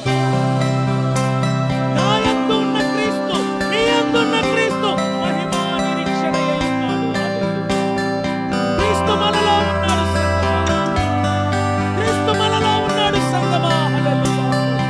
నా యందు ఉన్న క్రీస్తు మీ యందు ఉన్న క్రీస్తు మహిమా నిరీక్షణ అయి ఉన్నాడు హల్లెలూయా. క్రీస్తు మనలో ఉన్నాడు సంగమా క్రీస్తు మనలో ఉన్నాడు సంగమా హల్లెలూయా.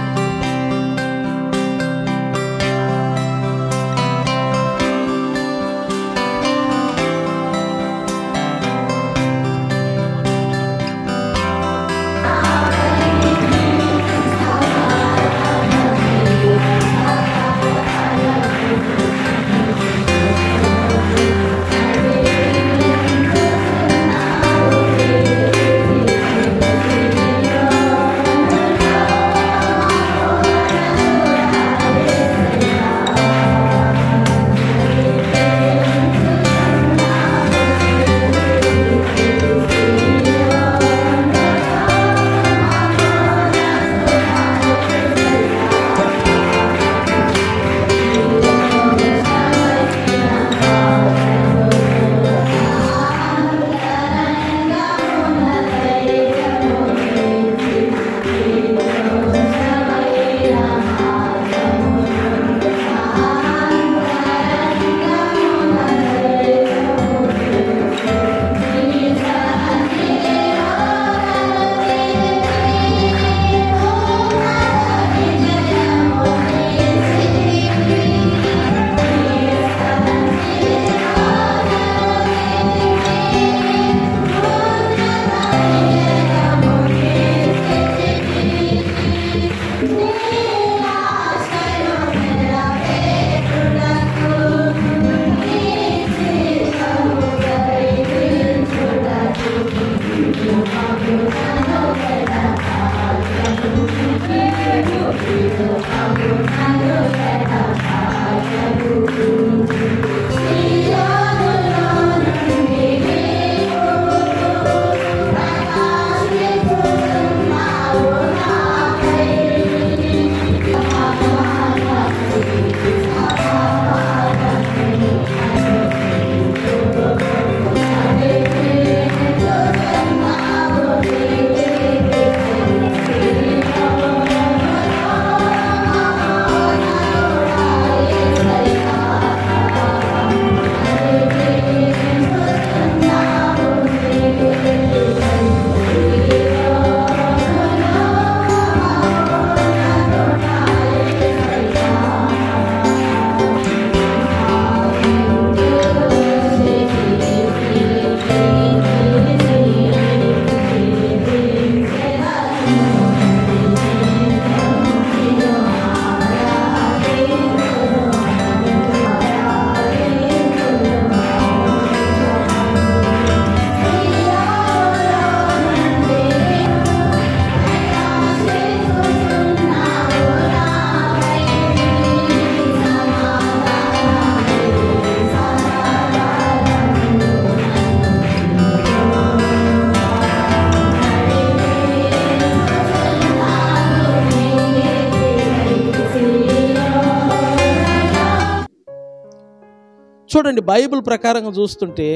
చూడండి బైబిల్ ప్రకారంగా చూస్తుంటే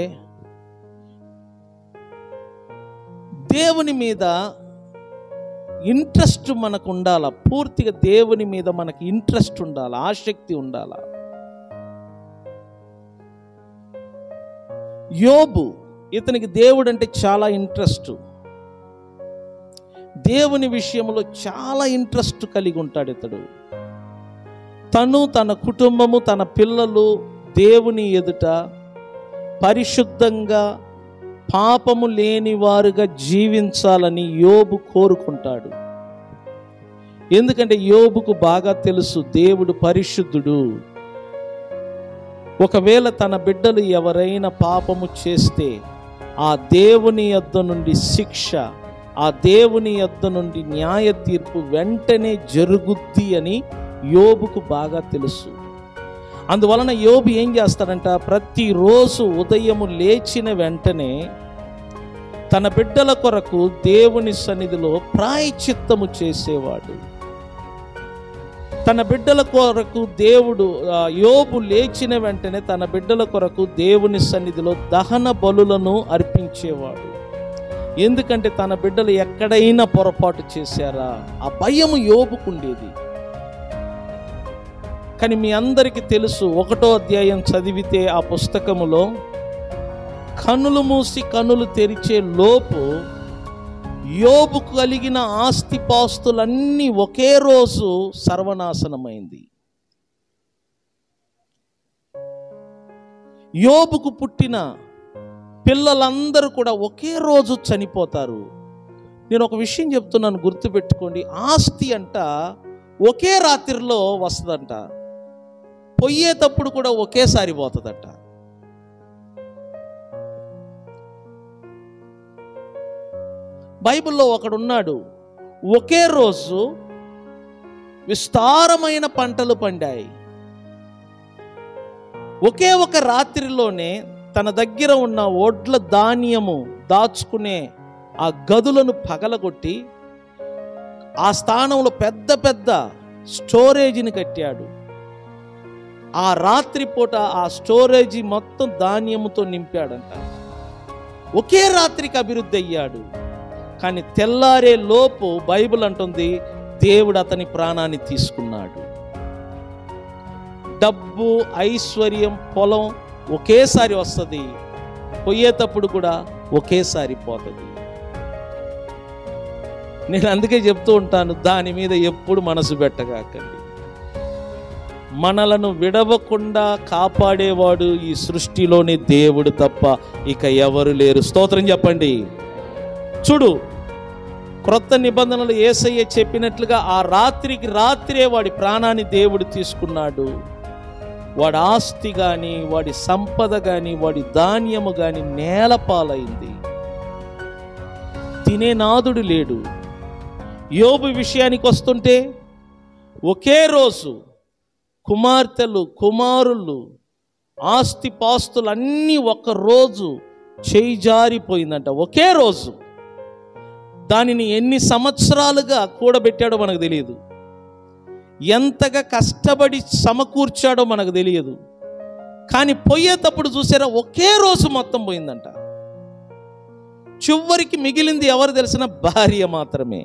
దేవుని మీద ఇంట్రెస్ట్ మనకు ఉండాలా పూర్తిగా దేవుని మీద మనకి ఇంట్రెస్ట్ ఉండాలా ఆసక్తి ఉండాలా యోబు ఇతనికి దేవుడు అంటే చాలా ఇంట్రెస్ట్ దేవుని విషయంలో చాలా ఇంట్రెస్ట్ కలిగి ఉంటాడు ఇతడు తను తన కుటుంబము తన పిల్లలు దేవుని ఎదుట పరిశుద్ధంగా పాపము లేని వారుగా జీవించాలని యోబు కోరుకుంటాడు ఎందుకంటే యోబుకు బాగా తెలుసు దేవుడు పరిశుద్ధుడు ఒకవేళ తన బిడ్డలు ఎవరైనా పాపము చేస్తే ఆ దేవుని యొద్ద నుండి శిక్ష ఆ దేవుని యొద్ద నుండి న్యాయ తీర్పు వెంటనే జరుగుద్ది అని యోబుకు బాగా తెలుసు అందువలన యోబు ఏం చేస్తాడంట ప్రతిరోజు ఉదయము లేచిన వెంటనే తన బిడ్డల కొరకు దేవుని సన్నిధిలో ప్రాయచిత్తము చేసేవాడు తన బిడ్డల కొరకు దేవుడు ఆ, యోబు లేచిన వెంటనే తన బిడ్డల కొరకు దేవుని సన్నిధిలో దహన బలులను అర్పించేవాడు ఎందుకంటే తన బిడ్డలు ఎక్కడైనా పొరపాటు చేశారా ఆ భయం యోబుకుండేది కానీ మీ అందరికీ తెలుసు ఒకటో అధ్యాయం చదివితే ఆ పుస్తకములో కనులు మూసి కనులు తెరిచే లోపు యోబు కలిగిన ఆస్తిపాస్తులన్నీ ఒకే రోజు సర్వనాశనమైంది యోబుకు పుట్టిన పిల్లలందరూ కూడా ఒకే రోజు చనిపోతారు నేను ఒక విషయం చెప్తున్నాను గుర్తుపెట్టుకోండి ఆస్తి అంట ఒకే రాత్రిలో వస్తుందంట పొయ్యేటప్పుడు కూడా ఒకేసారి పోతుందట బైబిల్లో ఒకడున్నాడు ఒకే రోజు విస్తారమైన పంటలు పండాయి ఒకే ఒక రాత్రిలోనే తన దగ్గర ఉన్న ఒడ్ల ధాన్యము దాచుకునే ఆ గదులను పగలగొట్టి ఆ స్థానంలో పెద్ద పెద్ద స్టోరేజీని కట్టాడు ఆ రాత్రి పూట ఆ స్టోరేజీ మొత్తం ధాన్యముతో నింపాడంట ఒకే రాత్రికి అభివృద్ధి అయ్యాడు కానీ తెల్లారే లోపు బైబిల్ అంటుంది దేవుడు అతని ప్రాణాన్ని తీసుకున్నాడు డబ్బు ఐశ్వర్యం పొలం ఒకేసారి వస్తుంది పోయేటప్పుడు కూడా ఒకేసారి పోతుంది నేను అందుకే చెప్తూ ఉంటాను దాని మీద ఎప్పుడు మనసు పెట్టగాకండి మనలను విడవకుండా కాపాడేవాడు ఈ సృష్టిలోని దేవుడు తప్ప ఇక ఎవరు లేరు స్తోత్రం చెప్పండి చూడు క్రొత్త నిబంధనలు ఏసయ్య చెప్పినట్లుగా ఆ రాత్రికి రాత్రే వాడి ప్రాణాన్ని దేవుడు తీసుకున్నాడు వాడి ఆస్తి కానీ వాడి సంపద కానీ వాడి ధాన్యము కానీ నేలపాలైంది తినే నాదుడు లేడు యోబు విషయానికి వస్తుంటే ఒకే రోజు కుమార్తెలు కుమారులు ఆస్తి పాస్తులు అన్నీ ఒక రోజు చేయి జారిపోయిందంట ఒకే రోజు దానిని ఎన్ని సంవత్సరాలుగా కూడబెట్టాడో మనకు తెలియదు ఎంతగా కష్టపడి సమకూర్చాడో మనకు తెలియదు కానీ పోయేటప్పుడు చూసారా ఒకే రోజు మొత్తం పోయిందంట చివరికి మిగిలింది ఎవరు తెలిసిన భార్య మాత్రమే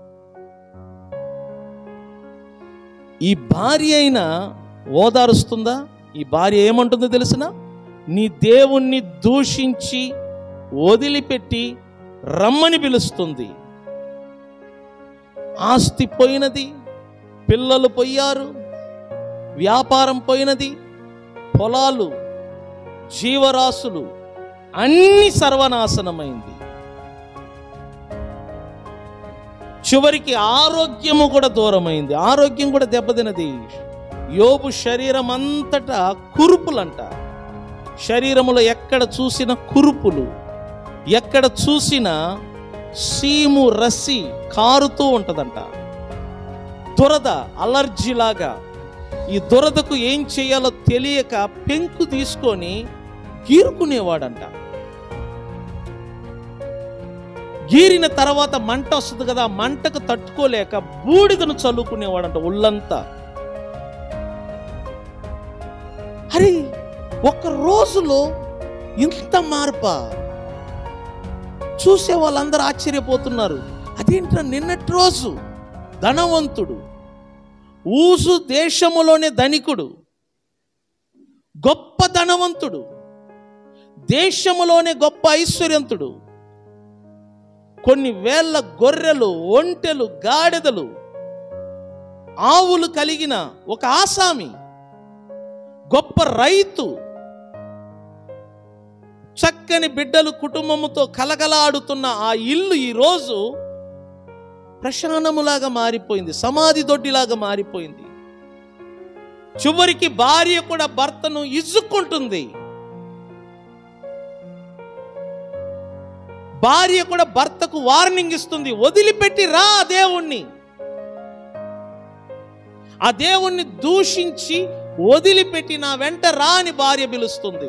ఈ భార్య అయినా ఓదారుస్తుందా ఈ భార్య ఏమంటుందో తెలిసిన నీ దేవుణ్ణి దూషించి వదిలిపెట్టి రమ్మని పిలుస్తుంది ఆస్తి పోయినది పిల్లలు పోయారు వ్యాపారం పోయినది పొలాలు జీవరాశులు అన్ని సర్వనాశనమైంది చివరికి ఆరోగ్యము కూడా దూరమైంది ఆరోగ్యం కూడా దెబ్బతినది యోబు శరీరం అంతటా కురుపులంట శరీరములో ఎక్కడ చూసిన కురుపులు ఎక్కడ చూసినా సీము రసి కారుతూ ఉంటదంట దురద అలర్జీలాగా ఈ దురదకు ఏం చేయాలో తెలియక పెంకు తీసుకొని గీరుకునేవాడంట గీరిన తర్వాత మంట వస్తుంది కదా ఆ మంటకు తట్టుకోలేక బూడిదను చల్లుకునేవాడంట ఒళ్ళంతా అరే ఒక రోజులో ఇంత మార్పా చూసే వాళ్ళందరూ ఆశ్చర్యపోతున్నారు అదేంట్రా నిన్నటి రోజు ధనవంతుడు ఊసు దేశములోనే ధనికుడు గొప్ప ధనవంతుడు దేశములోనే గొప్ప ఐశ్వర్యంతుడు కొన్ని వేల గొర్రెలు ఒంటెలు గాడిదలు ఆవులు కలిగిన ఒక ఆసామి గొప్ప రైతు చక్కని బిడ్డలు కుటుంబముతో కలకలాడుతున్న ఆ ఇల్లు ఈరోజు ప్రశానములాగా మారిపోయింది సమాధి దొడ్డిలాగా మారిపోయింది చివరికి భార్య కూడా భర్తను ఇజ్జుకుంటుంది భార్య కూడా భర్తకు వార్నింగ్ ఇస్తుంది వదిలిపెట్టి రా ఆ దేవుణ్ణి ఆ దేవుణ్ణి దూషించి వదిలిపెట్టి నా వెంట రా అని భార్య పిలుస్తుంది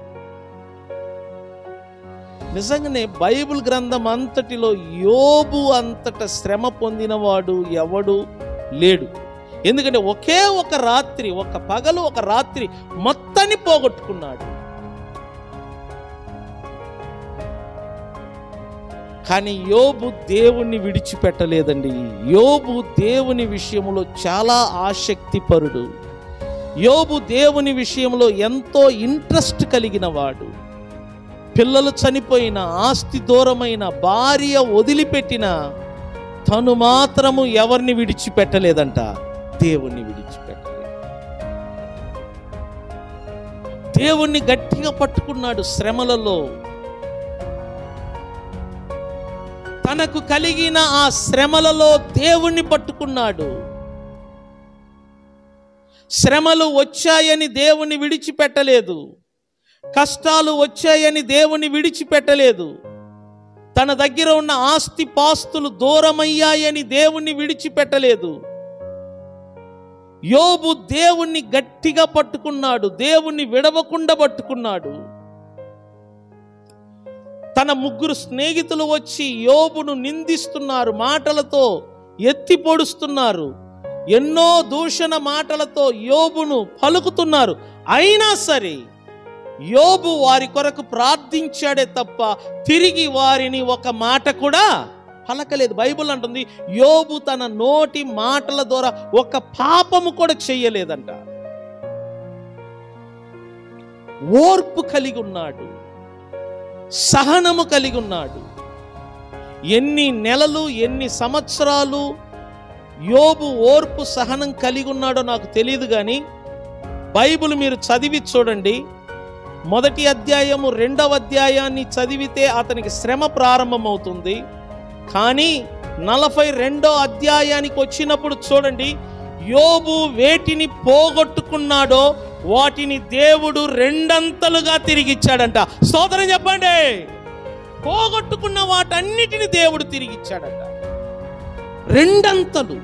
నిజంగానే బైబిల్ గ్రంథం అంతటిలో యోబు అంతట శ్రమ పొందినవాడు ఎవడు లేడు ఎందుకంటే ఒకే ఒక రాత్రి ఒక పగలు ఒక రాత్రి మొత్తాన్ని పోగొట్టుకున్నాడు కానీ యోబు దేవుణ్ణి విడిచిపెట్టలేదండి యోబు దేవుని విషయంలో చాలా ఆసక్తిపరుడు యోబు దేవుని విషయంలో ఎంతో ఇంట్రెస్ట్ కలిగిన వాడు పిల్లలు చనిపోయిన ఆస్తి దూరమైన భార్య వదిలిపెట్టిన తను మాత్రము ఎవరిని విడిచిపెట్టలేదంట దేవుణ్ణి విడిచిపెట్టలేదు దేవుణ్ణి గట్టిగా పట్టుకున్నాడు శ్రమలలో తనకు కలిగిన ఆ శ్రమలలో దేవుణ్ణి పట్టుకున్నాడు శ్రమలు వచ్చాయని దేవుని విడిచిపెట్టలేదు కష్టాలు వచ్చాయని దేవుని విడిచిపెట్టలేదు తన దగ్గర ఉన్న ఆస్తి పాస్తులు దూరమయ్యాయని దేవుణ్ణి విడిచిపెట్టలేదు యోబు దేవుణ్ణి గట్టిగా పట్టుకున్నాడు దేవుణ్ణి విడవకుండా పట్టుకున్నాడు తన ముగ్గురు స్నేహితులు వచ్చి యోబును నిందిస్తున్నారు మాటలతో ఎత్తి పొడుస్తున్నారు ఎన్నో దూషణ మాటలతో యోబును పలుకుతున్నారు అయినా సరే యోబు వారి కొరకు ప్రార్థించాడే తప్ప తిరిగి వారిని ఒక మాట కూడా పలకలేదు బైబిల్ అంటుంది యోబు తన నోటి మాటల ద్వారా ఒక పాపము కూడా చెయ్యలేదంట ఓర్పు కలిగి ఉన్నాడు సహనము కలిగి ఉన్నాడు ఎన్ని నెలలు ఎన్ని సంవత్సరాలు యోబు ఓర్పు సహనం కలిగి ఉన్నాడో నాకు తెలియదు కానీ బైబిల్ మీరు చదివి చూడండి మొదటి అధ్యాయము రెండవ అధ్యాయాన్ని చదివితే అతనికి శ్రమ ప్రారంభమవుతుంది కానీ నలభై రెండో అధ్యాయానికి వచ్చినప్పుడు చూడండి యోబు వేటిని పోగొట్టుకున్నాడో వాటిని దేవుడు రెండంతలుగా తిరిగిచ్చాడంట స్తోత్రం చెప్పండి పోగొట్టుకున్న వాటన్నిటిని దేవుడు తిరిగిచ్చాడంట రెండంతలు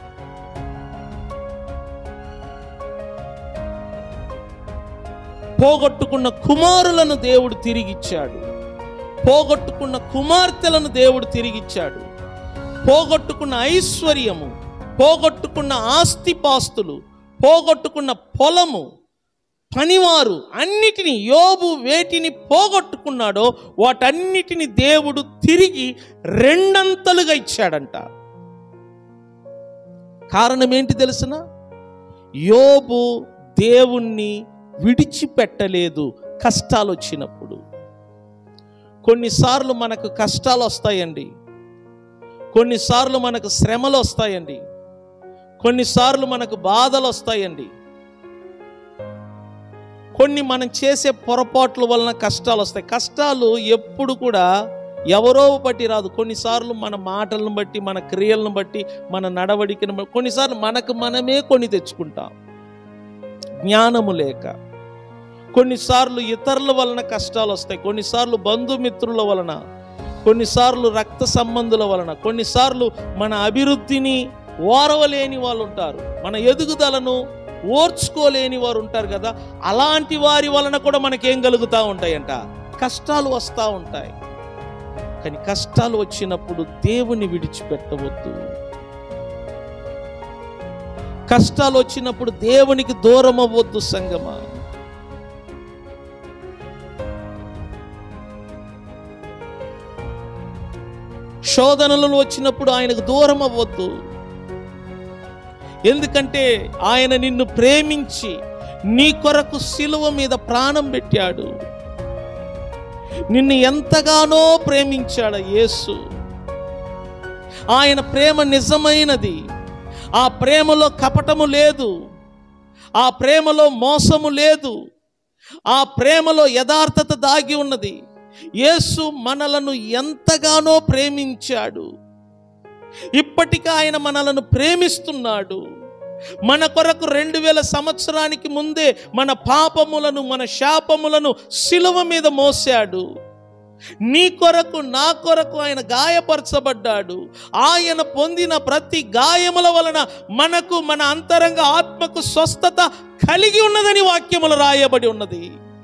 పోగొట్టుకున్న కుమారులను దేవుడు తిరిగిచ్చాడు పోగొట్టుకున్న కుమార్తెలను దేవుడు తిరిగిచ్చాడు పోగొట్టుకున్న ఐశ్వర్యము పోగొట్టుకున్న ఆస్తిపాస్తులు పోగొట్టుకున్న పొలము పనివారు అన్నిటిని యోబు వేటిని పోగొట్టుకున్నాడో వాటన్నిటిని దేవుడు తిరిగి రెండంతలుగా ఇచ్చాడంట కారణం ఏంటి తెలుసిన యోబు దేవుణ్ణి విడిచిపెట్టలేదు కష్టాలు వచ్చినప్పుడు కొన్నిసార్లు మనకు కష్టాలు వస్తాయండి కొన్నిసార్లు మనకు శ్రమలు వస్తాయండి కొన్నిసార్లు మనకు బాధలు వస్తాయండి కొన్ని మనం చేసే పొరపాట్ల వలన కష్టాలు వస్తాయి కష్టాలు ఎప్పుడు కూడా ఎవరో బట్టి రాదు కొన్నిసార్లు మన మాటలను బట్టి మన క్రియలను బట్టి మన నడవడికను బట్టి కొన్నిసార్లు మనకు మనమే కొన్ని తెచ్చుకుంటాం జ్ఞానము లేక కొన్నిసార్లు ఇతరుల వలన కష్టాలు వస్తాయి కొన్నిసార్లు బంధుమిత్రుల వలన కొన్నిసార్లు రక్త సంబంధుల వలన కొన్నిసార్లు మన అభివృద్ధిని ఓరవలేని వాళ్ళు ఉంటారు మన ఎదుగుదలను ఓర్చుకోలేని వారు ఉంటారు కదా అలాంటి వారి వలన కూడా మనకేం కలుగుతూ ఉంటాయంట కష్టాలు వస్తూ ఉంటాయి కానీ కష్టాలు వచ్చినప్పుడు దేవుని విడిచిపెట్టవద్దు కష్టాలు వచ్చినప్పుడు దేవునికి దూరం అవ్వద్దు సంగమా శోధనలు వచ్చినప్పుడు ఆయనకు దూరం అవ్వద్దు ఎందుకంటే ఆయన నిన్ను ప్రేమించి నీ కొరకు శిలువ మీద ప్రాణం పెట్టాడు నిన్ను ఎంతగానో ప్రేమించాడు యేసు ఆయన ప్రేమ నిజమైనది ఆ ప్రేమలో కపటము లేదు ఆ ప్రేమలో మోసము లేదు ఆ ప్రేమలో యథార్థత దాగి ఉన్నది యేసు మనలను ఎంతగానో ప్రేమించాడు ఇప్పటికీ ఆయన మనలను ప్రేమిస్తున్నాడు మన కొరకు రెండు వేల సంవత్సరానికి ముందే మన పాపములను మన శాపములను శిలువ మీద మోసాడు నీ కొరకు నా కొరకు ఆయన గాయపరచబడ్డాడు ఆయన పొందిన ప్రతి గాయముల వలన మనకు మన అంతరంగ ఆత్మకు స్వస్థత కలిగి ఉన్నదని వాక్యములు రాయబడి ఉన్నది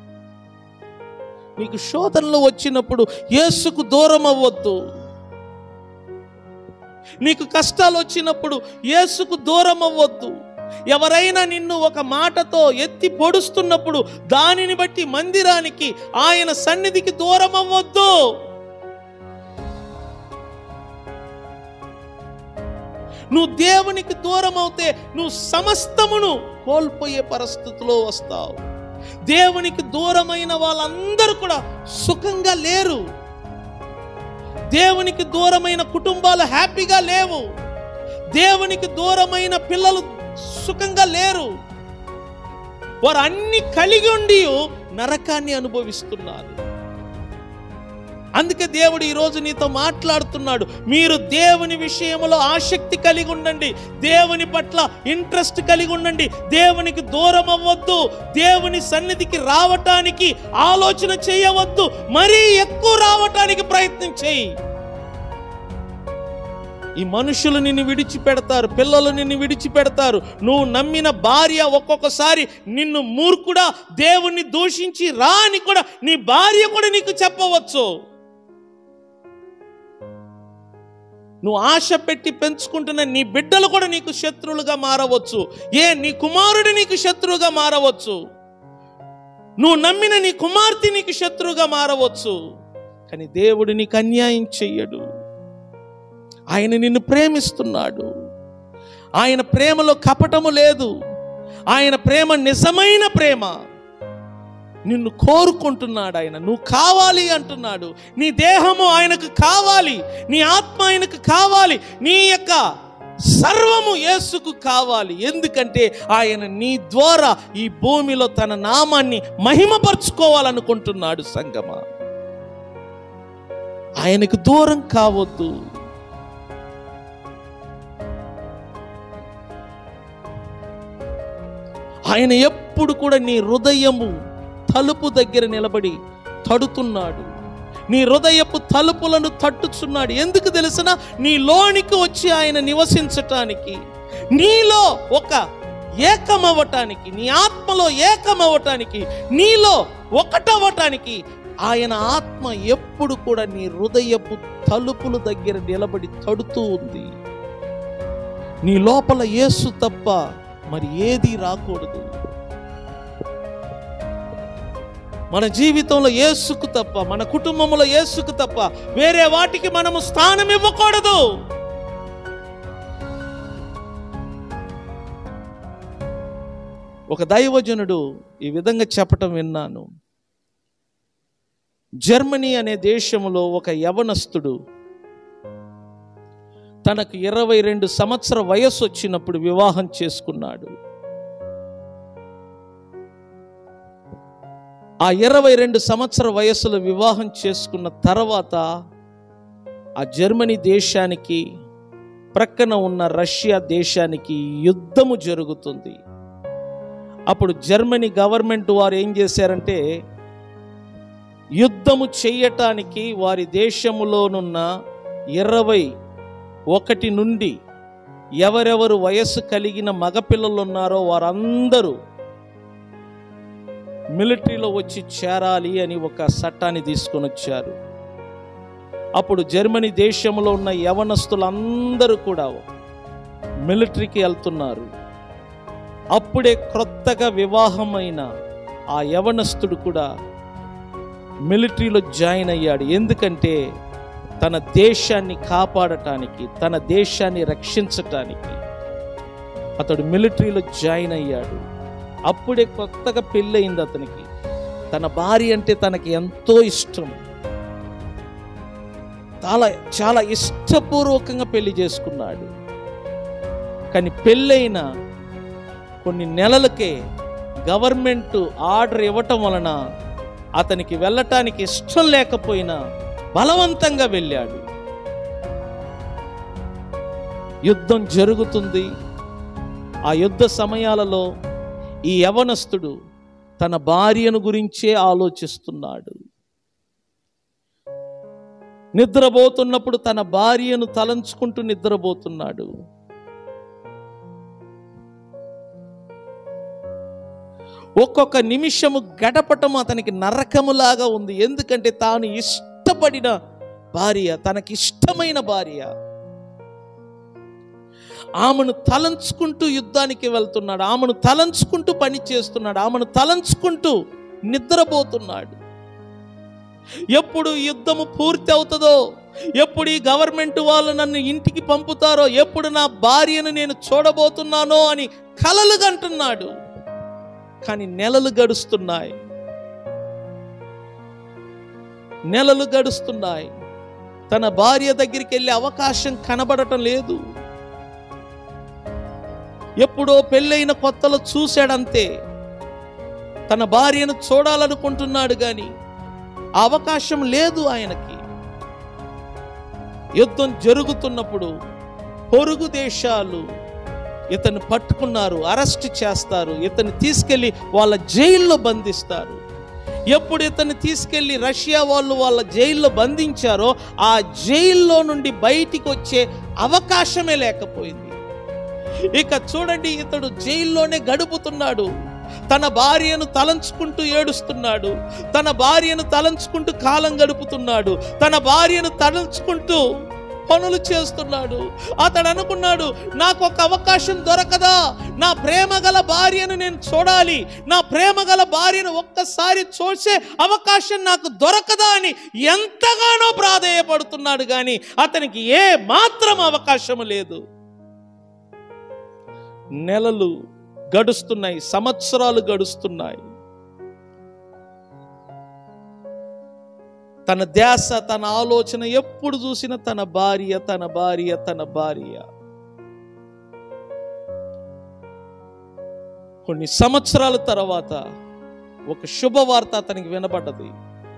నీకు శోధనలు వచ్చినప్పుడు యేసుకు దూరం అవ్వద్దు నీకు కష్టాలు వచ్చినప్పుడు యేసుకు దూరం అవ్వద్దు ఎవరైనా నిన్ను ఒక మాటతో ఎత్తి పొడుస్తున్నప్పుడు దానిని బట్టి మందిరానికి ఆయన సన్నిధికి దూరం అవ్వద్దు నువ్వు దేవునికి దూరం అవుతే నువ్వు సమస్తమును కోల్పోయే పరిస్థితిలో వస్తావు దేవునికి దూరమైన వాళ్ళందరూ కూడా సుఖంగా లేరు దేవునికి దూరమైన కుటుంబాలు హ్యాపీగా లేవు దేవునికి దూరమైన పిల్లలు సుఖంగా లేరు వారు అన్ని కలిగి ఉండి నరకాన్ని అనుభవిస్తున్నారు అందుకే దేవుడు ఈరోజు నీతో మాట్లాడుతున్నాడు మీరు దేవుని విషయంలో ఆసక్తి కలిగి ఉండండి దేవుని పట్ల ఇంట్రెస్ట్ కలిగి ఉండండి దేవునికి దూరం అవ్వద్దు దేవుని సన్నిధికి రావటానికి ఆలోచన చేయవద్దు మరీ ఎక్కువ రావటానికి ప్రయత్నం చేయి ఈ మనుషులు నిన్ను విడిచిపెడతారు పిల్లలు నిన్ను విడిచిపెడతారు నువ్వు నమ్మిన భార్య ఒక్కొక్కసారి నిన్ను మూర్ఖుడా దేవుణ్ణి దూషించి రా అని కూడా నీ భార్య కూడా నీకు చెప్పవచ్చు నువ్వు ఆశ పెట్టి పెంచుకుంటున్న నీ బిడ్డలు కూడా నీకు శత్రువులుగా మారవచ్చు ఏ నీ కుమారుడు నీకు శత్రువుగా మారవచ్చు నువ్వు నమ్మిన నీ కుమార్తె నీకు శత్రువుగా మారవచ్చు కానీ దేవుడు నీకు అన్యాయం చెయ్యడు ఆయన నిన్ను ప్రేమిస్తున్నాడు ఆయన ప్రేమలో కపటము లేదు ఆయన ప్రేమ నిజమైన ప్రేమ నిన్ను కోరుకుంటున్నాడు ఆయన నువ్వు కావాలి అంటున్నాడు నీ దేహము ఆయనకు కావాలి నీ ఆత్మ ఆయనకు కావాలి నీ యొక్క సర్వము యేసుకు కావాలి ఎందుకంటే ఆయన నీ ద్వారా ఈ భూమిలో తన నామాన్ని మహిమపరుచుకోవాలనుకుంటున్నాడు సంగమ ఆయనకు దూరం కావద్దు ఆయన ఎప్పుడు కూడా నీ హృదయము తలుపు దగ్గర నిలబడి తడుతున్నాడు నీ హృదయపు తలుపులను తట్టుచున్నాడు ఎందుకు తెలిసిన నీ లోనికి వచ్చి ఆయన నివసించటానికి నీలో ఒక ఏకమవ్వటానికి నీ ఆత్మలో ఏకమవ్వటానికి నీలో ఒకటవ్వటానికి ఆయన ఆత్మ ఎప్పుడు కూడా నీ హృదయపు తలుపుల దగ్గర నిలబడి తడుతూ ఉంది నీ లోపల యేసు తప్ప మరి ఏది రాకూడదు మన జీవితంలో యేసుకు తప్ప మన కుటుంబంలో యేసుకు తప్ప వేరే వాటికి మనము స్థానం ఇవ్వకూడదు ఒక దైవజనుడు ఈ విధంగా చెప్పటం విన్నాను జర్మనీ అనే దేశంలో ఒక యవనస్తుడు తనకు ఇరవై రెండు సంవత్సర వయస్సు వచ్చినప్పుడు వివాహం చేసుకున్నాడు ఆ ఇరవై రెండు సంవత్సర వయస్సులో వివాహం చేసుకున్న తర్వాత ఆ జర్మనీ దేశానికి ప్రక్కన ఉన్న రష్యా దేశానికి యుద్ధము జరుగుతుంది అప్పుడు జర్మనీ గవర్నమెంట్ వారు ఏం చేశారంటే యుద్ధము చెయ్యటానికి వారి దేశములోనున్న ఇరవై ఒకటి నుండి ఎవరెవరు వయస్సు కలిగిన మగపిల్లలు ఉన్నారో వారందరూ మిలిటరీలో వచ్చి చేరాలి అని ఒక చట్టాన్ని తీసుకొని వచ్చారు అప్పుడు జర్మనీ దేశంలో ఉన్న యవనస్తులందరూ కూడా మిలిటరీకి వెళ్తున్నారు అప్పుడే క్రొత్తగా వివాహమైన ఆ యవనస్తుడు కూడా మిలిటరీలో జాయిన్ అయ్యాడు ఎందుకంటే తన దేశాన్ని కాపాడటానికి తన దేశాన్ని రక్షించటానికి అతడు మిలిటరీలో జాయిన్ అయ్యాడు అప్పుడే కొత్తగా పెళ్ళయింది అతనికి తన భార్య అంటే తనకి ఎంతో ఇష్టం చాలా చాలా ఇష్టపూర్వకంగా పెళ్లి చేసుకున్నాడు కానీ పెళ్ళైన కొన్ని నెలలకే గవర్నమెంట్ ఆర్డర్ ఇవ్వటం వలన అతనికి వెళ్ళటానికి ఇష్టం లేకపోయినా బలవంతంగా వెళ్ళాడు యుద్ధం జరుగుతుంది ఆ యుద్ధ సమయాలలో ఈ యవనస్తుడు తన భార్యను గురించే ఆలోచిస్తున్నాడు నిద్రపోతున్నప్పుడు తన భార్యను తలంచుకుంటూ నిద్రపోతున్నాడు ఒక్కొక్క నిమిషము గడపటం అతనికి నరకములాగా ఉంది ఎందుకంటే తాను ఇష్టపడిన భార్య తనకి ఇష్టమైన భార్య ఆమెను తలంచుకుంటూ యుద్ధానికి వెళ్తున్నాడు ఆమెను తలంచుకుంటూ పని చేస్తున్నాడు ఆమెను తలంచుకుంటూ నిద్రపోతున్నాడు ఎప్పుడు యుద్ధము పూర్తి అవుతుందో ఎప్పుడు ఈ గవర్నమెంట్ వాళ్ళు నన్ను ఇంటికి పంపుతారో ఎప్పుడు నా భార్యను నేను చూడబోతున్నానో అని కలలు కంటున్నాడు కానీ నెలలు గడుస్తున్నాయి నెలలు గడుస్తున్నాయి తన భార్య దగ్గరికి వెళ్ళే అవకాశం కనబడటం లేదు ఎప్పుడో పెళ్ళైన కొత్తలో చూశాడంతే తన భార్యను చూడాలనుకుంటున్నాడు కానీ ఆ అవకాశం లేదు ఆయనకి యుద్ధం జరుగుతున్నప్పుడు పొరుగు దేశాలు ఇతను పట్టుకున్నారు అరెస్ట్ చేస్తారు ఇతన్ని తీసుకెళ్లి వాళ్ళ జైల్లో బంధిస్తారు ఎప్పుడు ఇతన్ని తీసుకెళ్లి రష్యా వాళ్ళు వాళ్ళ జైల్లో బంధించారో ఆ జైల్లో నుండి బయటికి వచ్చే అవకాశమే లేకపోయింది ఇక చూడండి ఇతడు జైల్లోనే గడుపుతున్నాడు తన భార్యను తలంచుకుంటూ ఏడుస్తున్నాడు తన భార్యను తలంచుకుంటూ కాలం గడుపుతున్నాడు తన భార్యను తలంచుకుంటూ పనులు చేస్తున్నాడు అతడు అనుకున్నాడు నాకు ఒక అవకాశం దొరకదా నా ప్రేమ గల భార్యను నేను చూడాలి నా ప్రేమ గల భార్యను ఒక్కసారి చూసే అవకాశం నాకు దొరకదా అని ఎంతగానో ప్రాధేయపడుతున్నాడు కానీ అతనికి ఏ మాత్రం అవకాశం లేదు నెలలు గడుస్తున్నాయి సంవత్సరాలు గడుస్తున్నాయి తన ధ్యాస తన ఆలోచన ఎప్పుడు చూసిన తన భార్య తన భార్య తన భార్య కొన్ని సంవత్సరాల తర్వాత ఒక శుభవార్త అతనికి వినబడ్డది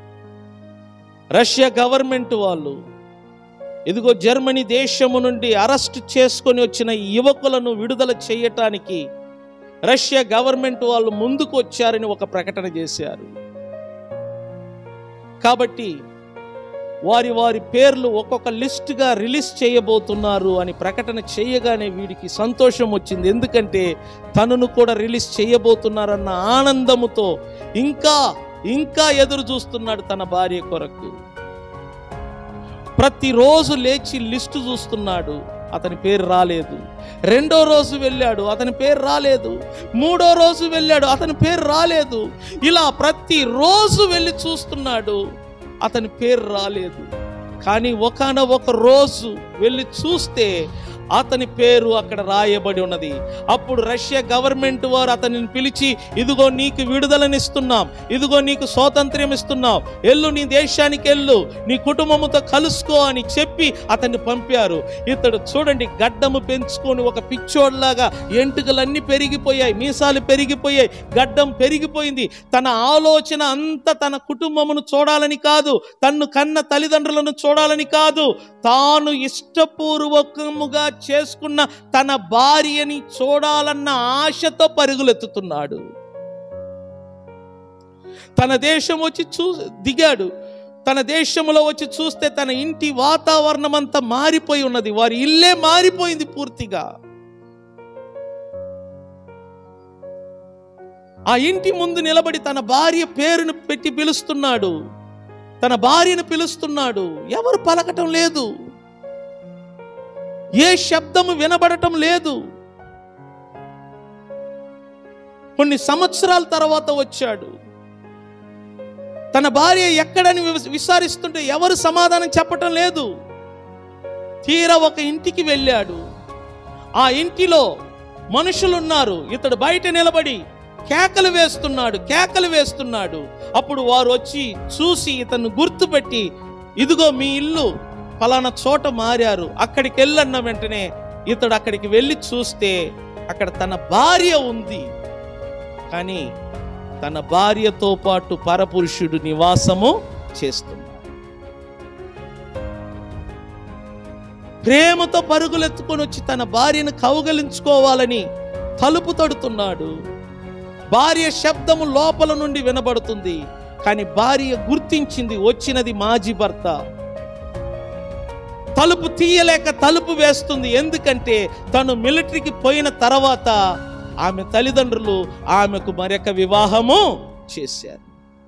రష్యా గవర్నమెంట్ వాళ్ళు ఇదిగో జర్మనీ దేశము నుండి అరెస్ట్ చేసుకొని వచ్చిన ఈ యువకులను విడుదల చేయటానికి రష్యా గవర్నమెంట్ వాళ్ళు ముందుకు వచ్చారని ఒక ప్రకటన చేశారు కాబట్టి వారి వారి పేర్లు ఒక్కొక్క లిస్ట్గా రిలీజ్ చేయబోతున్నారు అని ప్రకటన చేయగానే వీడికి సంతోషం వచ్చింది ఎందుకంటే తనను కూడా రిలీజ్ చేయబోతున్నారన్న ఆనందముతో ఇంకా ఇంకా ఎదురు చూస్తున్నాడు తన భార్య కొరకు ప్రతిరోజు లేచి లిస్టు చూస్తున్నాడు అతని పేరు రాలేదు రెండో రోజు వెళ్ళాడు అతని పేరు రాలేదు మూడో రోజు వెళ్ళాడు అతని పేరు రాలేదు ఇలా ప్రతిరోజు వెళ్ళి చూస్తున్నాడు అతని పేరు రాలేదు కానీ ఒకన ఒక రోజు వెళ్ళి చూస్తే అతని పేరు అక్కడ రాయబడి ఉన్నది అప్పుడు రష్యా గవర్నమెంట్ వారు అతనిని పిలిచి ఇదిగో నీకు విడుదలనిస్తున్నాం ఇదిగో నీకు స్వాతంత్ర్యం ఇస్తున్నాం ఎల్లు నీ దేశానికి వెళ్ళు నీ కుటుంబముతో కలుసుకో అని చెప్పి అతన్ని పంపారు ఇతడు చూడండి గడ్డము పెంచుకొని ఒక పిచ్చోడ్లాగా ఎంటుకలన్నీ పెరిగిపోయాయి మీసాలు పెరిగిపోయాయి గడ్డం పెరిగిపోయింది తన ఆలోచన అంతా తన కుటుంబమును చూడాలని కాదు తన్ను కన్న తల్లిదండ్రులను చూడాలని కాదు తాను ఇష్టపూర్వకముగా చేసుకున్న తన భార్యని చూడాలన్న ఆశతో పరుగులెత్తుతున్నాడు తన దేశం వచ్చి చూ దిగాడు తన దేశంలో వచ్చి చూస్తే తన ఇంటి వాతావరణం అంతా మారిపోయి ఉన్నది వారి ఇల్లే మారిపోయింది పూర్తిగా ఆ ఇంటి ముందు నిలబడి తన భార్య పేరును పెట్టి పిలుస్తున్నాడు తన భార్యను పిలుస్తున్నాడు ఎవరు పలకటం లేదు ఏ శబ్దము వినబడటం లేదు కొన్ని సంవత్సరాల తర్వాత వచ్చాడు తన భార్య ఎక్కడని వివ- విచారిస్తుంటే ఎవరు సమాధానం చెప్పటం లేదు తీరా ఒక ఇంటికి వెళ్ళాడు ఆ ఇంటిలో మనుషులున్నారు ఇతడు బయట నిలబడి కేకలు వేస్తున్నాడు కేకలు వేస్తున్నాడు అప్పుడు వారు వచ్చి చూసి ఇతను గుర్తుపెట్టి ఇదిగో మీ ఇల్లు ఫలానా చోట మారారు అక్కడికి వెళ్ళన్న వెంటనే ఇతడు అక్కడికి వెళ్ళి చూస్తే అక్కడ తన భార్య ఉంది కానీ తన భార్యతో పాటు పరపురుషుడు నివాసము చేస్తున్నాడు ప్రేమతో పరుగులెత్తుకొని వచ్చి తన భార్యను కౌగలించుకోవాలని తలుపు తడుతున్నాడు భార్య శబ్దము లోపల నుండి వినబడుతుంది కానీ భార్య గుర్తించింది వచ్చినది మాజీ భర్త తలుపు తీయలేక తలుపు వేస్తుంది ఎందుకంటే తను మిలిటరీకి పోయిన తర్వాత ఆమె తల్లిదండ్రులు ఆమెకు మరొక వివాహము చేశారు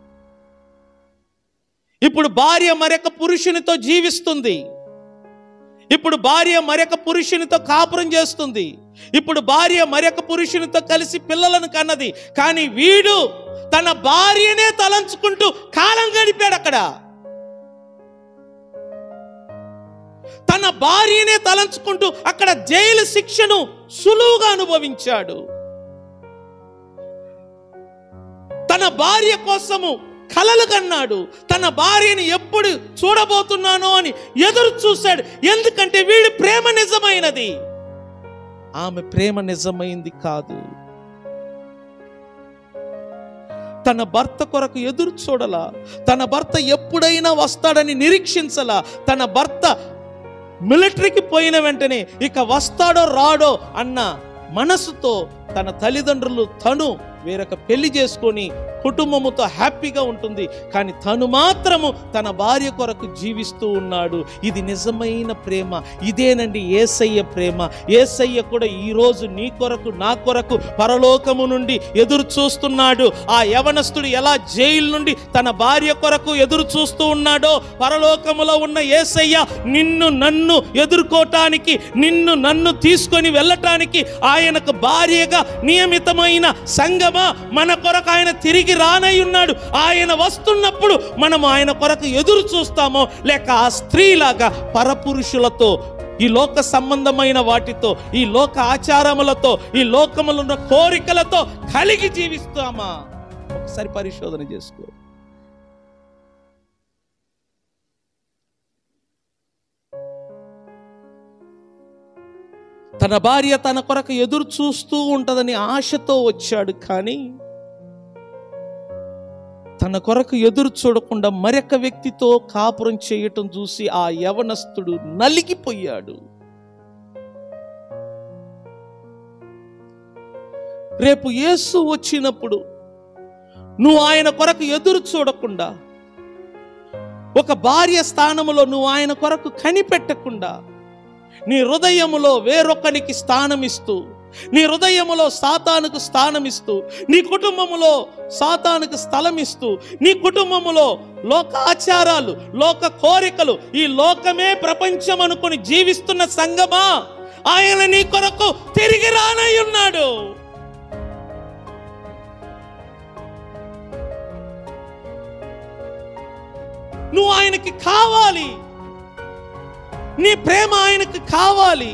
ఇప్పుడు భార్య మరొక పురుషునితో జీవిస్తుంది ఇప్పుడు భార్య మరొక పురుషునితో కాపురం చేస్తుంది ఇప్పుడు భార్య మరొక పురుషునితో కలిసి పిల్లలను కన్నది కానీ వీడు తన భార్యనే తలంచుకుంటూ కాలం గడిపాడు అక్కడ తన భార్యనే తలంచుకుంటూ అక్కడ జైలు శిక్షను సులువుగా అనుభవించాడు తన భార్య కోసము కలలు కన్నాడు తన భార్యని ఎప్పుడు చూడబోతున్నానో అని ఎదురు చూశాడు ఎందుకంటే వీడి ప్రేమ నిజమైనది ఆమె ప్రేమ నిజమైంది కాదు తన భర్త కొరకు ఎదురు చూడలా తన భర్త ఎప్పుడైనా వస్తాడని నిరీక్షించలా తన భర్త మిలిటరీకి పోయిన వెంటనే ఇక వస్తాడో రాడో అన్న మనసుతో తన తల్లిదండ్రులు తను వేరొక పెళ్లి చేసుకొని కుటుంబముతో హ్యాపీగా ఉంటుంది కానీ తను మాత్రము తన భార్య కొరకు జీవిస్తూ ఉన్నాడు ఇది నిజమైన ప్రేమ ఇదేనండి ఏసయ్య ప్రేమ ఏసయ్య కూడా ఈరోజు నీ కొరకు నా కొరకు పరలోకము నుండి ఎదురు చూస్తున్నాడు ఆ యవనస్తుడు ఎలా జైలు నుండి తన భార్య కొరకు ఎదురు చూస్తూ ఉన్నాడో పరలోకములో ఉన్న ఏసయ్య నిన్ను నన్ను ఎదుర్కోటానికి నిన్ను నన్ను తీసుకొని వెళ్ళటానికి ఆయనకు భార్యగా నియమితమైన సంగమా మన కొరకు ఆయన తిరిగి రానై ఉన్నాడు ఆయన వస్తున్నప్పుడు మనం ఆయన కొరకు ఎదురు చూస్తామో లేక ఆ స్త్రీలాగా పరపురుషులతో ఈ లోక సంబంధమైన వాటితో ఈ లోక ఆచారములతో ఈ లోకములో ఉన్న కోరికలతో కలిగి జీవిస్తామా ఒకసారి పరిశోధన చేసుకో తన భార్య తన కొరకు ఎదురు చూస్తూ ఉంటుందని ఆశతో వచ్చాడు కానీ తన కొరకు ఎదురు చూడకుండా మరొక వ్యక్తితో కాపురం చేయటం చూసి ఆ యవనస్తుడు నలిగిపోయాడు రేపు యేసు వచ్చినప్పుడు నువ్వు ఆయన కొరకు ఎదురు చూడకుండా ఒక భార్య స్థానములో నువ్వు ఆయన కొరకు కనిపెట్టకుండా నీ హృదయములో వేరొకనికి స్థానమిస్తూ నీ హృదయములో సాతానుకు స్థానమిస్తూ నీ కుటుంబములో సాతానుకు స్థలమిస్తూ నీ కుటుంబములో లోక ఆచారాలు లోక కోరికలు ఈ లోకమే ప్రపంచం అనుకొని జీవిస్తున్న సంగమా ఆయన నీ కొరకు తిరిగి రానై ఉన్నాడు నువ్వు ఆయనకి కావాలి నీ ప్రేమ ఆయనకి కావాలి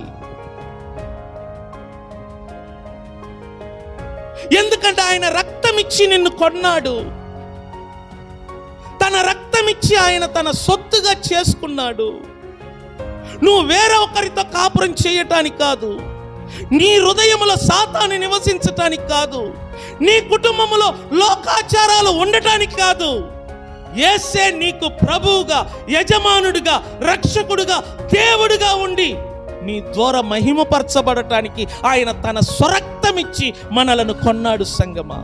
ఎందుకంటే ఆయన రక్తం ఇచ్చి నిన్ను కొన్నాడు తన రక్తం ఇచ్చి ఆయన తన సొత్తుగా చేసుకున్నాడు నువ్వు వేరే ఒకరితో కాపురం చేయటానికి కాదు నీ హృదయములో సాతాన్ని నివసించటానికి కాదు నీ కుటుంబములో లోకాచారాలు ఉండటానికి కాదు ఏసే నీకు ప్రభువుగా యజమానుడిగా రక్షకుడుగా దేవుడిగా ఉండి నీ ద్వారా మహిమపరచబడటానికి ఆయన తన స్వరక్తమిచ్చి మనలను కొన్నాడు సంగమా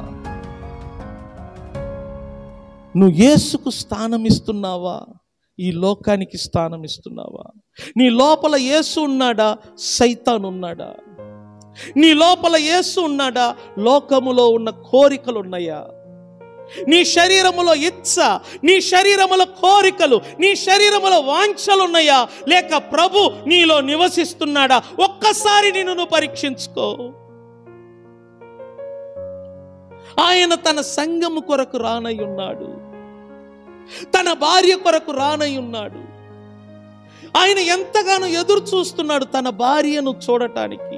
నువ్వు యేసుకు స్థానం ఇస్తున్నావా ఈ లోకానికి స్థానం ఇస్తున్నావా నీ లోపల యేసు ఉన్నాడా సైతాన్ ఉన్నాడా నీ లోపల యేసు ఉన్నాడా లోకములో ఉన్న కోరికలు ఉన్నాయా నీ శరీరములో ఇచ్చ నీ శరీరములో కోరికలు నీ శరీరములో వాంఛలు ఉన్నాయా లేక ప్రభు నీలో నివసిస్తున్నాడా ఒక్కసారి నిన్ను నువ్వు పరీక్షించుకో ఆయన తన సంఘము కొరకు రానై ఉన్నాడు తన భార్య కొరకు రానై ఉన్నాడు ఆయన ఎంతగానో ఎదురు చూస్తున్నాడు తన భార్యను చూడటానికి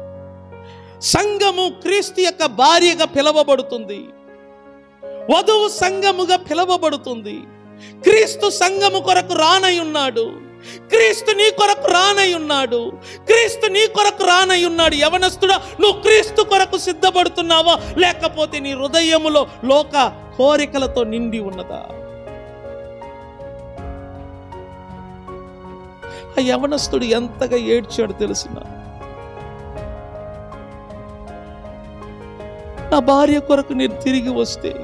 సంఘము క్రీస్తు యొక్క భార్యగా పిలవబడుతుంది వధువు సంఘముగా పిలవబడుతుంది క్రీస్తు సంఘము కొరకు రానై ఉన్నాడు క్రీస్తు నీ కొరకు రానై ఉన్నాడు క్రీస్తు నీ కొరకు రానై ఉన్నాడు యవనస్తుడా నువ్వు క్రీస్తు కొరకు సిద్ధపడుతున్నావా లేకపోతే నీ హృదయములో లోక కోరికలతో నిండి ఉన్నదా ఆ యవనస్తుడు ఎంతగా ఏడ్చాడు తెలిసిన నా భార్య కొరకు నేను తిరిగి వస్తే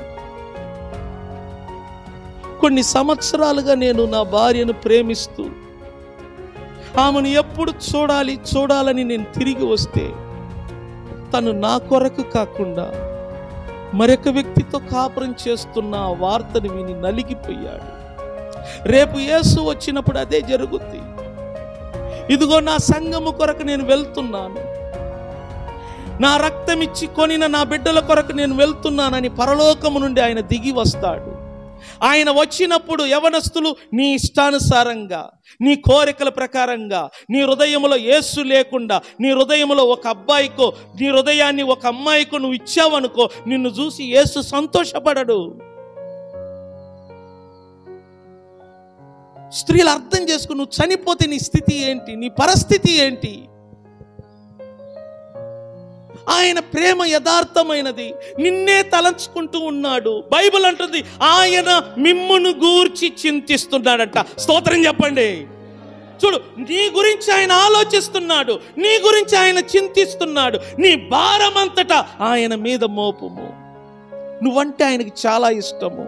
కొన్ని సంవత్సరాలుగా నేను నా భార్యను ప్రేమిస్తూ ఆమెను ఎప్పుడు చూడాలి చూడాలని నేను తిరిగి వస్తే తను నా కొరకు కాకుండా మరొక వ్యక్తితో కాపురం చేస్తున్న ఆ వార్తను విని నలిగిపోయాడు రేపు యేసు వచ్చినప్పుడు అదే జరుగుద్ది ఇదిగో నా సంఘము కొరకు నేను వెళ్తున్నాను నా రక్తం ఇచ్చి కొనిన నా బిడ్డల కొరకు నేను వెళ్తున్నానని పరలోకము నుండి ఆయన దిగి వస్తాడు ఆయన వచ్చినప్పుడు యవనస్తులు నీ ఇష్టానుసారంగా నీ కోరికల ప్రకారంగా నీ హృదయంలో యేసు లేకుండా నీ హృదయంలో ఒక అబ్బాయికో నీ హృదయాన్ని ఒక అమ్మాయికో నువ్వు ఇచ్చావనుకో నిన్ను చూసి యేసు సంతోషపడడు స్త్రీలు అర్థం చేసుకుని నువ్వు చనిపోతే నీ స్థితి ఏంటి నీ పరిస్థితి ఏంటి ఆయన ప్రేమ యథార్థమైనది నిన్నే తలంచుకుంటూ ఉన్నాడు బైబిల్ అంటుంది ఆయన మిమ్మును గూర్చి చింతిస్తున్నాడట స్తోత్రం చెప్పండి చూడు నీ గురించి ఆయన ఆలోచిస్తున్నాడు నీ గురించి ఆయన చింతిస్తున్నాడు నీ భారమంతటా ఆయన మీద మోపుము నువ్వంటే ఆయనకి చాలా ఇష్టము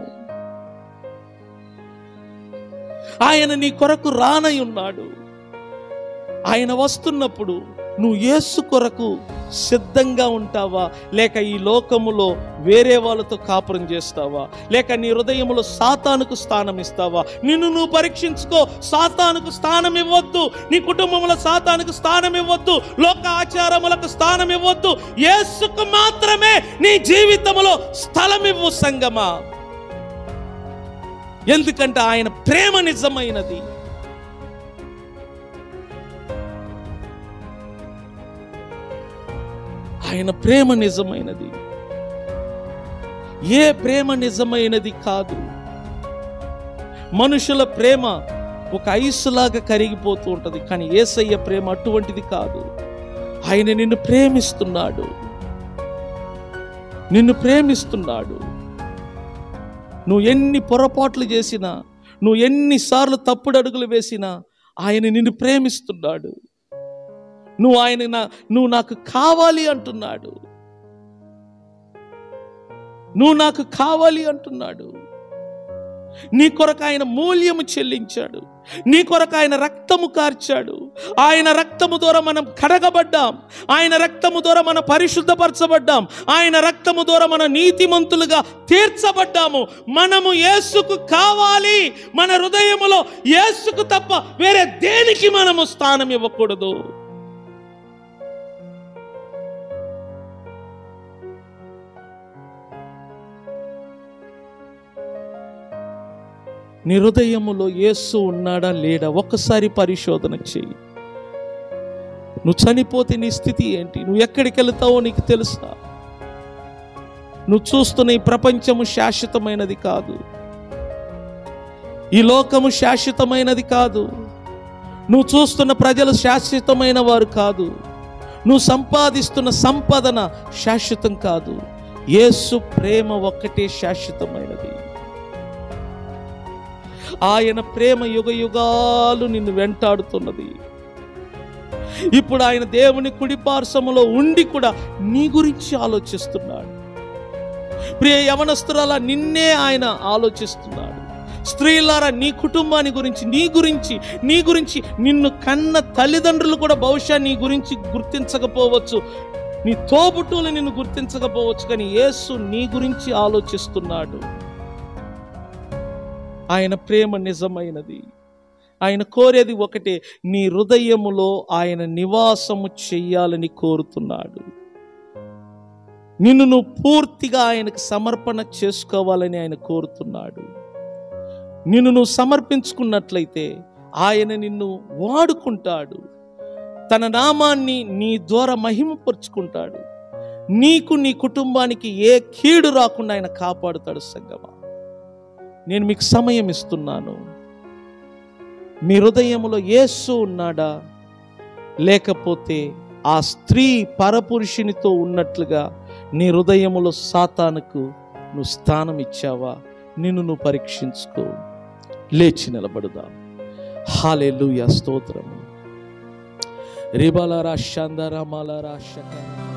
ఆయన నీ కొరకు రానై ఉన్నాడు ఆయన వస్తున్నప్పుడు నువ్వు యేసు కొరకు సిద్ధంగా ఉంటావా లేక ఈ లోకములో వేరే వాళ్ళతో కాపురం చేస్తావా లేక నీ హృదయములో సాతానుకు స్థానం ఇస్తావా నిన్ను నువ్వు పరీక్షించుకో సాతానుకు స్థానం ఇవ్వద్దు నీ కుటుంబంలో సాతానుకు స్థానం ఇవ్వద్దు లోక ఆచారములకు స్థానం ఇవ్వద్దు యేసుకు మాత్రమే నీ జీవితంలో స్థలం ఇవ్వు సంగమా ఎందుకంటే ఆయన ప్రేమ నిజమైనది ఆయన ప్రేమ నిజమైనది ఏ ప్రేమ నిజమైనది కాదు మనుషుల ప్రేమ ఒక ఐసులాగా కరిగిపోతూ ఉంటుంది కానీ ఏసయ్య ప్రేమ అటువంటిది కాదు ఆయన నిన్ను ప్రేమిస్తున్నాడు నిన్ను ప్రేమిస్తున్నాడు నువ్వు ఎన్ని పొరపాట్లు చేసినా నువ్వు ఎన్నిసార్లు తప్పుడు అడుగులు వేసినా ఆయన నిన్ను ప్రేమిస్తున్నాడు నువ్వు ఆయన నా నువ్వు నాకు కావాలి అంటున్నాడు నువ్వు నాకు కావాలి అంటున్నాడు నీ కొరకు ఆయన మూల్యము చెల్లించాడు నీ కొరకు ఆయన రక్తము కార్చాడు ఆయన రక్తము ద్వారా మనం కడగబడ్డాం ఆయన రక్తము ద్వారా మనం పరిశుద్ధపరచబడ్డాం ఆయన రక్తము ద్వారా మన నీతిమంతులుగా తీర్చబడ్డాము మనము యేసుకు కావాలి మన హృదయములో యేసుకు తప్ప వేరే దేనికి మనము స్థానం ఇవ్వకూడదు నీ హృదయములో యేసు ఉన్నాడా లేడా ఒక్కసారి పరిశోధన చెయ్యి నువ్వు చనిపోతే నీ స్థితి ఏంటి నువ్వు ఎక్కడికి వెళ్తావో నీకు తెలుసా నువ్వు చూస్తున్న ఈ ప్రపంచము శాశ్వతమైనది కాదు ఈ లోకము శాశ్వతమైనది కాదు నువ్వు చూస్తున్న ప్రజలు శాశ్వతమైన వారు కాదు నువ్వు సంపాదిస్తున్న సంపాదన శాశ్వతం కాదు యేసు ప్రేమ ఒక్కటే శాశ్వతమైనది ఆయన ప్రేమ యుగ యుగాలు నిన్ను వెంటాడుతున్నది ఇప్పుడు ఆయన దేవుని కుడిపార్శ్వములో ఉండి కూడా నీ గురించి ఆలోచిస్తున్నాడు ప్రియ యవనస్తురాల నిన్నే ఆయన ఆలోచిస్తున్నాడు స్త్రీలారా నీ కుటుంబాన్ని గురించి నీ గురించి నీ గురించి నిన్ను కన్న తల్లిదండ్రులు కూడా బహుశా నీ గురించి గుర్తించకపోవచ్చు నీ తోబుట్టువులు నిన్ను గుర్తించకపోవచ్చు కానీ యేసు నీ గురించి ఆలోచిస్తున్నాడు ఆయన ప్రేమ నిజమైనది ఆయన కోరేది ఒకటే నీ హృదయములో ఆయన నివాసము చెయ్యాలని కోరుతున్నాడు నిన్ను నువ్వు పూర్తిగా ఆయనకు సమర్పణ చేసుకోవాలని ఆయన కోరుతున్నాడు నిన్ను నువ్వు సమర్పించుకున్నట్లయితే ఆయన నిన్ను వాడుకుంటాడు తన నామాన్ని నీ ద్వారా మహిమపరుచుకుంటాడు నీకు నీ కుటుంబానికి ఏ కీడు రాకుండా ఆయన కాపాడుతాడు సంగమా నేను మీకు సమయం ఇస్తున్నాను మీ హృదయంలో యేసు ఉన్నాడా లేకపోతే ఆ స్త్రీ పరపురుషునితో ఉన్నట్లుగా నీ హృదయములో సాతానుకు నువ్వు స్థానం ఇచ్చావా నిన్ను నువ్వు పరీక్షించుకో లేచి నిలబడదాం హాలే స్తోత్రము రిబలరా షందరమలరా శకర